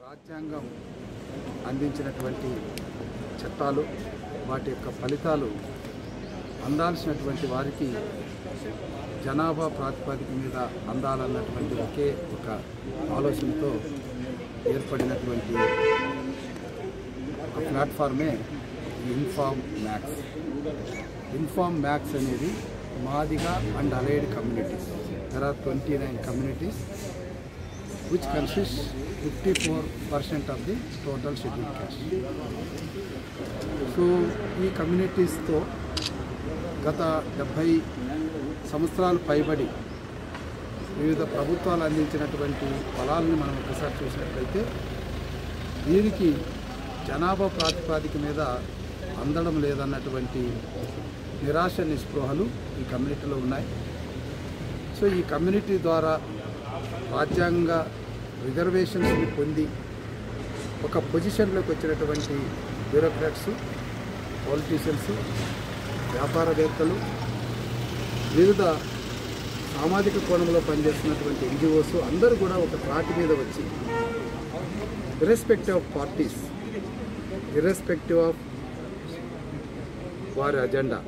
రాజ్యాంగం అందించినటువంటి చట్టాలు వాటి యొక్క ఫలితాలు అందాల్సినటువంటి వారికి జనాభా ప్రాతిపదిక మీద అందాలన్నటువంటి ఒకే ఒక ఆలోచనతో ఏర్పడినటువంటి ఒక ప్లాట్ఫార్మే ఇన్ఫార్మ్ మ్యాక్స్ ఇన్ఫార్మ్ మ్యాక్స్ అనేది Madiga and allied communities there are twenty nine communities which consist fifty four percent of the total schedule caste so ఈ కమ్యూనిటీస్తో గత డెబ్భై సంవత్సరాలు పైబడి వివిధ ప్రభుత్వాలు అందించినటువంటి ఫలాలను మనం ఒకసారి చూసినట్లయితే వీరికి జనాభా ప్రాతిపాదిక మీద అందడం లేదన్నటువంటి నిరాశ నిస్పృహలు ఈ కమ్యూనిటీలో ఉన్నాయి సో ఈ కమ్యూనిటీ ద్వారా రాజ్యాంగ రిజర్వేషన్స్ని పొంది ఒక పొజిషన్లోకి వచ్చినటువంటి బ్యూరోక్రాట్స్ పాలిటీషియన్స్ వ్యాపారవేత్తలు వివిధ సామాజిక కోణంలో పనిచేస్తున్నటువంటి ఎన్జిఓస్ అందరూ కూడా ఒక త్రాటి మీద వచ్చి irrespective of parties irrespective of వారి అజెండా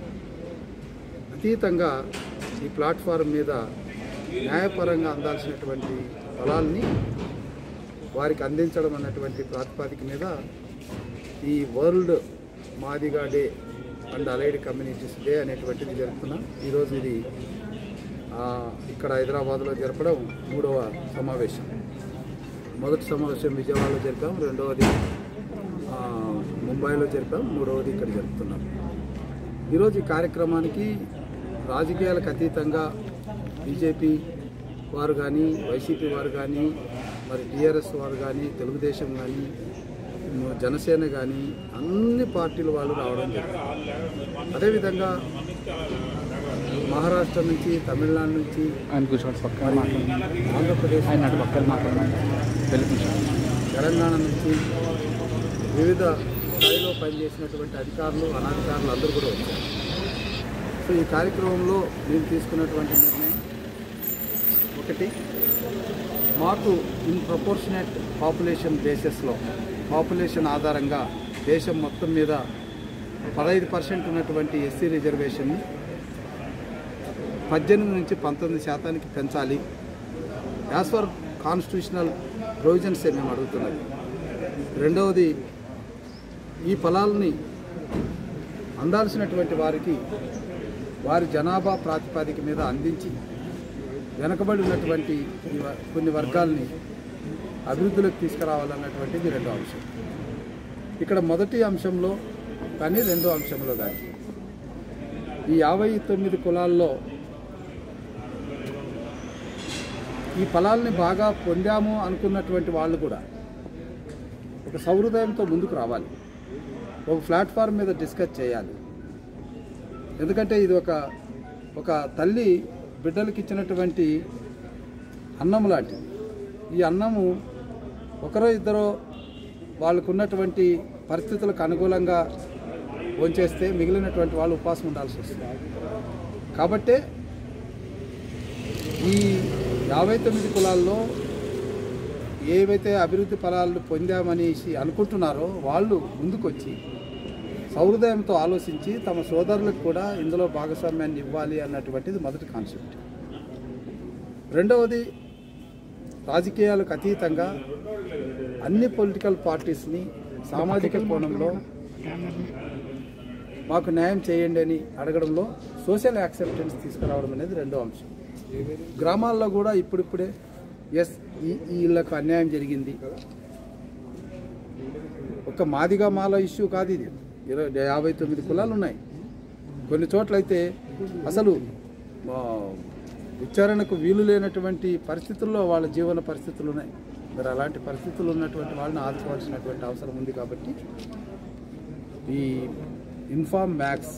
అతీతంగా ఈ ప్లాట్ఫారం మీద న్యాయపరంగా అందాల్సినటువంటి ఫలాల్ని వారికి అందించడం అన్నటువంటి ప్రాతిపాదిక మీద ఈ world Madiga day and allied communities day అనేటువంటిది జరుపుతున్నాం ఈరోజు ఇది ఆ, ఇక్కడ హైదరాబాద్లో జరపడం మూడవ సమావేశం మొదటి సమావేశం విజయవాడలో జరిపాం రెండవది ఆ, ముంబైలో జరిపాం మూడవది ఇక్కడ జరుపుతున్నాం ఈరోజు ఈ కార్యక్రమానికి రాజకీయాలకు అతీతంగా బీజేపీ వారు కానీ వైసీపీ వారు కానీ మరి టీఆర్ఎస్ వారు కానీ తెలుగుదేశం కానీ మ- జనసేన కానీ అన్ని పార్టీల వాళ్ళు రావడం జరిగింది అదేవిధంగా మహారాష్ట్ర నుంచి తమిళనాడు నుంచి ఆయన కూర్చోండి పక్కన మాట్లాడండి ఆంధ్రప్రదేశ్ ఆయన అటు పక్కన మాట్లాడండి వెళ్ళి కూర్చోండి తెలంగాణ నుంచి వివిధ స్థాయిలో పనిచేసినటువంటి అధికారులు అనధికారులు అందరూ కూడా వచ్చారు సో ఈ కార్యక్రమంలో మేము తీసుకున్నటువంటి నిర్ణయం ఒకటి మాకు ఇన్ ప్రపోర్షనేట్ పాపులేషన్ బేసెస్లో పాపులేషన్ ఆధారంగా దేశం మొత్తం మీద పదహైదు పర్సెంట్ ఉన్నటువంటి ఎస్సీ రిజర్వేషన్ని పద్దెనిమిది నుంచి పంతొమ్మిది శాతానికి పెంచాలి యాజ్ ఫర్ కాన్స్టిట్యూషనల్ ప్రొవిజన్సే మేము అడుగుతున్నది రెండవది ఈ ఫలాలని అందాల్సినటువంటి వారికి వారి జనాభా ప్రాతిపదిక మీద అందించి వెనకబడి ఉన్నటువంటి ఈ వ- కొన్ని వర్గాల్ని అభివృద్ధిలోకి తీసుకురావాలన్నటువంటిది రెండో అంశం ఇక్కడ మొదటి అంశంలో కానీ రెండో అంశంలో కానీ ఈ యాభై తొమ్మిది కులాల్లో ఈ ఫలాల్ని బాగా పొందాము అనుకున్నటువంటి వాళ్ళు కూడా ఒక సౌహృదయంతో ముందుకు రావాలి ఒక ప్లాట్ఫామ్ మీద డిస్కస్ చేయాలి ఎందుకంటే ఇది ఒక ఒక తల్లి బిడ్డలకి ఇచ్చినటువంటి అన్నం లాంటిది ఈ అన్నము ఒకరో ఇద్దరో వాళ్ళకు ఉన్నటువంటి పరిస్థితులకు అనుకూలంగా వంచేస్తే మిగిలినటువంటి వాళ్ళు ఉపవాసం ఉండాల్సి వస్తుంది కాబట్టే ఈ యాభై తొమ్మిది కులాల్లో ఏవైతే అభివృద్ధి ఫలాలు పొందామనేసి అనుకుంటున్నారో వాళ్ళు ముందుకొచ్చి సౌహృదయంతో ఆలోచించి తమ సోదరులకు కూడా ఇందులో భాగస్వామ్యాన్ని ఇవ్వాలి అన్నటువంటిది మొదటి కాన్సెప్ట్ రెండవది రాజకీయాలకు అతీతంగా అన్ని పొలిటికల్ పార్టీస్ని సామాజిక కోణంలో మాకు న్యాయం చేయండి అని అడగడంలో సోషల్ యాక్సెప్టెన్స్ తీసుకురావడం అనేది రెండో అంశం గ్రామాల్లో కూడా ఇప్పుడిప్పుడే ఎస్ ఈ ఈ ఇళ్లకు అన్యాయం జరిగింది ఒక మాదిగా మాల ఇష్యూ కాదు ఇది ఇరవై యాభై తొమ్మిది కులాలు ఉన్నాయి కొన్ని చోట్లయితే అసలు ఆ, ఉచ్చారణకు వీలు లేనటువంటి పరిస్థితుల్లో వాళ్ళ జీవన పరిస్థితులు ఉన్నాయి మరి అలాంటి పరిస్థితులు ఉన్నటువంటి వాళ్ళని ఆదుకోవాల్సినటువంటి అవసరం ఉంది కాబట్టి ఈ ఇన్ఫార్మ్ మ్యాక్స్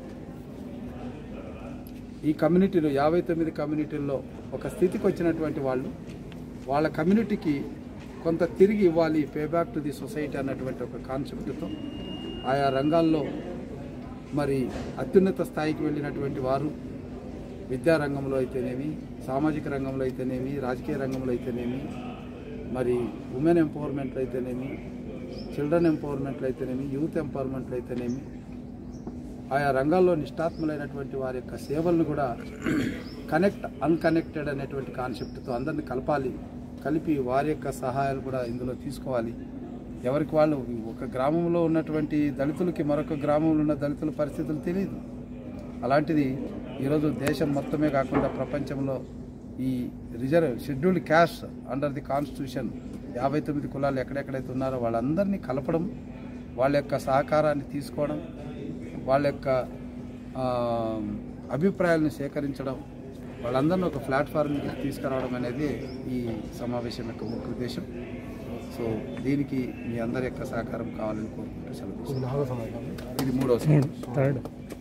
ఈ కమ్యూనిటీలో యాభై తొమ్మిది కమ్యూనిటీల్లో ఒక స్థితికి వచ్చినటువంటి వాళ్ళు వాళ్ళ కమ్యూనిటీకి కొంత తిరిగి ఇవ్వాలి pay back to the society అన్నటువంటి ఒక కాన్సెప్ట్తో ఆయా రంగాల్లో మరి అత్యున్నత స్థాయికి వెళ్ళినటువంటి వారు విద్యా రంగంలో అయితేనేమి సామాజిక రంగంలో అయితేనేమి రాజకీయ రంగంలో అయితేనేమి మరి ఉమెన్ ఎంపవర్మెంట్లో అయితేనేమి చిల్డ్రన్ ఎంపవర్మెంట్లో అయితేనేమి యూత్ ఎంపవర్మెంట్లో అయితేనేమి ఆయా రంగాల్లో నిష్ఠాత్ములైనటువంటి వారి యొక్క సేవలను కూడా కనెక్ట్ అన్కనెక్టెడ్ అనేటువంటి కాన్సెప్ట్తో అందరిని కలపాలి కలిపి వారి యొక్క సహాయాలు కూడా ఇందులో తీసుకోవాలి ఎవరికి వాళ్ళు ఒక గ్రామంలో ఉన్నటువంటి దళితులకి మరొక గ్రామంలో ఉన్న దళితుల పరిస్థితులు తెలియదు అలాంటిది ఈరోజు దేశం మొత్తమే కాకుండా ప్రపంచంలో ఈ reserve scheduled caste under the constitution యాభై తొమ్మిది కులాలు ఎక్కడెక్కడైతే ఉన్నారో వాళ్ళందరినీ కలపడం వాళ్ళ యొక్క సహకారాన్ని తీసుకోవడం వాళ్ళ యొక్క ఆ, అభిప్రాయాలను సేకరించడం వాళ్ళందరినీ ఒక ప్లాట్ఫామ్కి తీసుకురావడం అనేది ఈ సమావేశం యొక్క ముఖ్య ఉద్దేశం సో దీనికి మీ అందరి యొక్క సహకారం కావాలని కోరుకుంటూ సెలవు తీసుకుంటున్నాను. ఇది మూడో థర్డ్